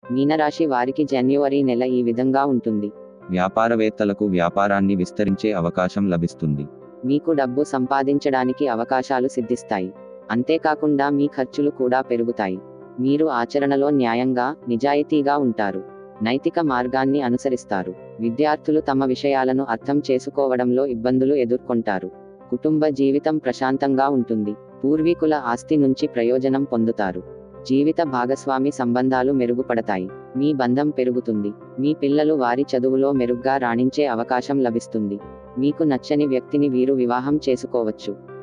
మీనరాశి వారికి జనవరి నెల ఈ విధంగా ఉంటుంది వ్యాపారవేత్తలకు వ్యాపారాన్ని విస్తరించే అవకాశం లభిస్తుంది మీకు డబ్బు సంపాదించడానికి అవకాశాలు సిద్ధిస్తాయి అంతేకాకుండా మీ ఖర్చులు కూడా పెరుగుతాయి మీరు ఆచరణలో న్యాయంగా నిజాయితీగా ఉంటారు నైతిక మార్గాన్ని అనుసరిస్తారు విద్యార్థులు తమ విషయాలను అర్థం చేసుకోవడంలో ఇబ్బందులు ఎదుర్కొంటారు కుటుంబ జీవితం ప్రశాంతంగా ఉంటుంది పూర్వీకుల ఆస్తి నుంచి ప్రయోజనం పొందుతారు జీవిత భాగస్వామి సంబంధాలు మెరుగుపడతాయి మీ బంధం పెరుగుతుంది మీ పిల్లలు వారి చదువులో మెరుగ్గా రాణించే అవకాశం లభిస్తుంది మీకు నచ్చని వ్యక్తిని వీరు వివాహం చేసుకోవచ్చు